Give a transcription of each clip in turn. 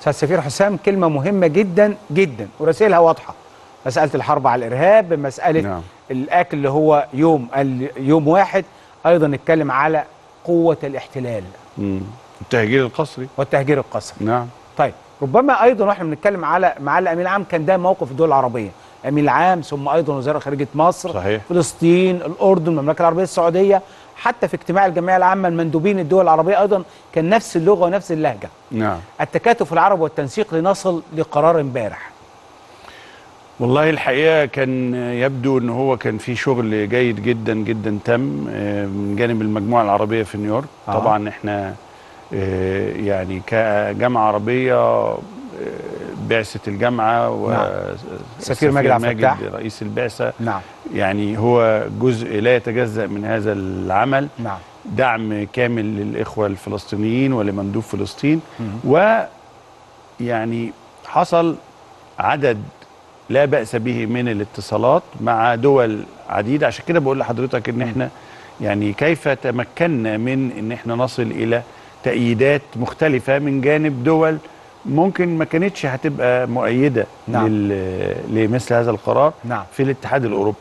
استاذ سفير حسام كلمه مهمه جدا جدا ورسائلها واضحه مساله الحرب على الارهاب مساله نعم. الاكل اللي هو يوم ال- يوم واحد ايضا نتكلم على قوه الاحتلال مم. التهجير القسري والتهجير القسري نعم طيب ربما ايضا واحنا بنتكلم على مع الامين العام كان ده موقف الدول العربيه الامين العام ثم ايضا وزاره خارجيه مصر صحيح. فلسطين الاردن المملكه العربيه السعوديه حتى في اجتماع الجمعيه العامه المندوبين الدول العربيه ايضا كان نفس اللغه ونفس اللهجه نعم التكاتف العربي والتنسيق لنصل لقرار امبارح والله الحقيقه كان يبدو ان هو كان في شغل جيد جدا جدا تم آه، من جانب المجموعه العربيه في نيويورك آه. طبعا احنا آه، يعني كجامعه عربيه آه، بعثه الجامعه نعم. سفير ماجد عبد الفتاح. رئيس البعثه نعم يعني هو جزء لا يتجزأ من هذا العمل نعم دعم كامل للإخوة الفلسطينيين ولمندوب فلسطين ويعني حصل عدد لا بأس به من الاتصالات مع دول عديدة عشان كده بقول لحضرتك ان احنا يعني كيف تمكنا من ان احنا نصل الى تأييدات مختلفة من جانب دول ممكن ما كانتش هتبقى مؤيدة نعم. لل- لمثل هذا القرار نعم. في الاتحاد الأوروبي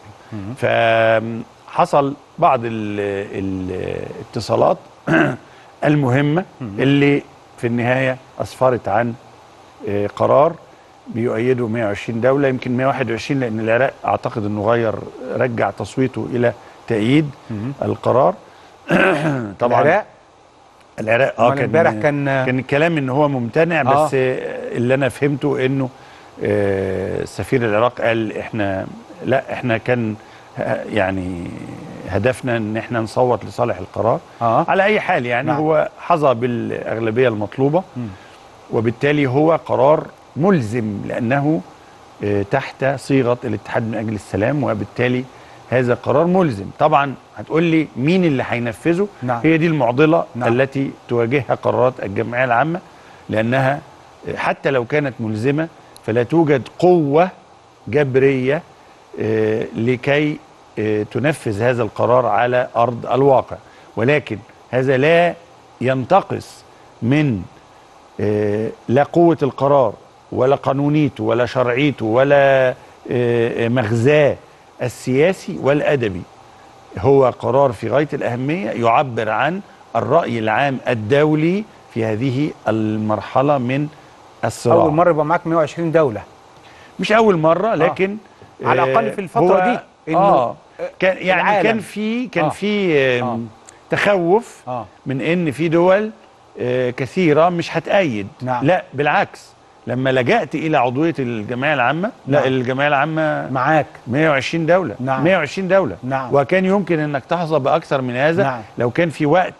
فحصل بعض ال- الاتصالات المهمة اللي في النهاية أسفرت عن آه، قرار بيؤيده 120 دولة يمكن 121 لأن العراق أعتقد أنه غير رجع تصويته إلى تأييد القرار طبعا العراق العراق اه أمال كان امبارح كان- كان الكلام ان هو ممتنع آه. بس آه. اللي انا فهمته انه آه، سفير العراق قال احنا لا احنا كان ه- يعني هدفنا ان احنا نصوت لصالح القرار آه. على اي حال يعني نعم. نعم. هو حظى بالاغلبيه المطلوبه وبالتالي هو قرار ملزم لانه آه، تحت صيغه الاتحاد من اجل السلام وبالتالي هذا قرار ملزم طبعا هتقول لي مين اللي هينفذه نعم. هي دي المعضله نعم. التي تواجهها قرارات الجمعيه العامه لانها آه، حتى لو كانت ملزمه فلا توجد قوه جبريه آه، لكي آه، تنفذ هذا القرار على ارض الواقع ولكن هذا لا ينتقص من آه، لا قوة القرار ولا قانونيته ولا شرعيته ولا آه، مغزاه السياسي والأدبي هو قرار في غاية الأهمية يعبر عن الرأي العام الدولي في هذه المرحلة من الصراع اول مره يبقى معاك 120 دوله مش أول مرة لكن على آه، الأقل في الفترة هو- دي إنه آه كان يعني العالم. كان في كان آه. في آم، آه. تخوف آه. من ان في دول آه، كثيره مش هتأيد نعم. لا بالعكس لما لجأت الى عضويه الجمعيه العامه لا نعم. الجمعيه العامه معاك 120 دوله نعم. 120 دوله نعم. وكان يمكن انك تحظى باكثر من هذا نعم. لو كان في وقت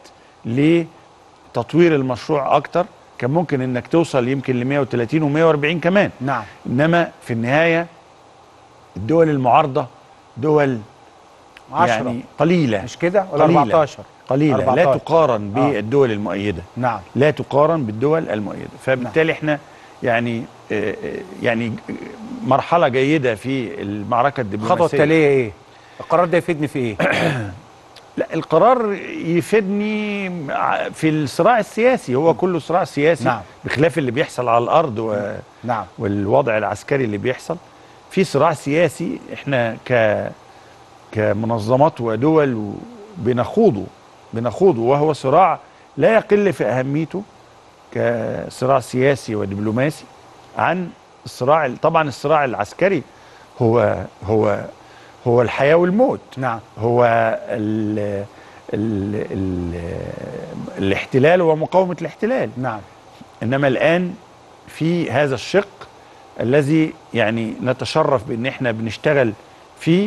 لتطوير المشروع اكتر كان ممكن انك توصل يمكن ل 130 و140 كمان نعم انما في النهايه الدول المعارضه دول 10 يعني قليله مش كده ولا قليلة. 14 قليله لا 14. تقارن آه. بالدول المؤيده نعم لا تقارن بالدول المؤيده فبالتالي احنا يعني آه، آه، يعني مرحله جيده في المعركه الدبلوماسيه الخطوه التاليه ايه القرار ده يفيدني في ايه لا القرار يفيدني ع- في الصراع السياسي هو كله صراع سياسي نعم. بخلاف اللي بيحصل على الارض و... نعم والوضع العسكري اللي بيحصل في صراع سياسي احنا ك كمنظمات ودول بنخوضه بنخوضه وهو صراع لا يقل في اهميته كصراع سياسي ودبلوماسي عن الصراع طبعا الصراع العسكري هو هو هو الحياه والموت نعم هو ال ال ال الاحتلال ومقاومه الاحتلال نعم انما الان في هذا الشق الذي يعني نتشرف بان احنا بنشتغل فيه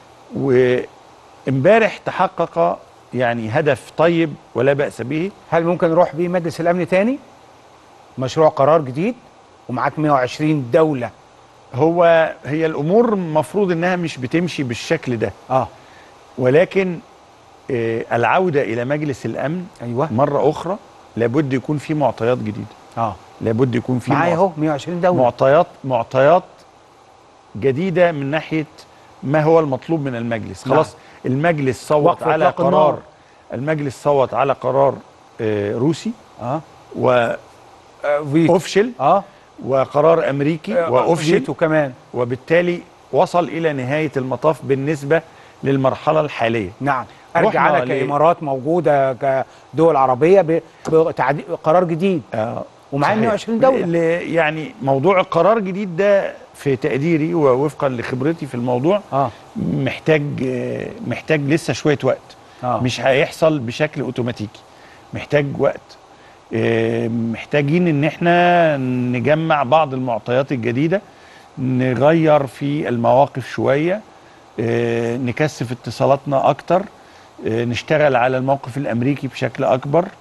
وامبارح تحقق يعني هدف طيب ولا باس به هل ممكن نروح بيه مجلس الامن تاني مشروع قرار جديد ومعاك 120 دوله هو هي الامور المفروض انها مش بتمشي بالشكل ده اه ولكن آه، العوده الى مجلس الامن ايوه مره اخرى لابد يكون في معطيات جديده اه لابد يكون في معايا معطيات اهو 120 دوله معطيات معطيات جديده من ناحيه ما هو المطلوب من المجلس نعم. خلاص المجلس صوت وقف على إطلاق النار. قرار المجلس صوت على قرار آه، روسي اه آه فيتو افشل اه وقرار امريكي آه، وافشل فيتو كمان وبالتالي وصل الى نهايه المطاف بالنسبه للمرحله الحاليه نعم ارجع رحنا انا ل- كامارات موجوده كدول عربيه ب- بتعدي- قرار جديد آه ومعاه صحيح. 120 دولة. ل- يعني موضوع القرار الجديد ده في تقديري ووفقا لخبرتي في الموضوع اه محتاج آه، محتاج لسه شويه وقت اه مش هيحصل بشكل اوتوماتيكي محتاج وقت آه، محتاجين ان احنا نجمع بعض المعطيات الجديده نغير في المواقف شويه آه، نكثف اتصالاتنا اكتر آه، نشتغل على الموقف الامريكي بشكل اكبر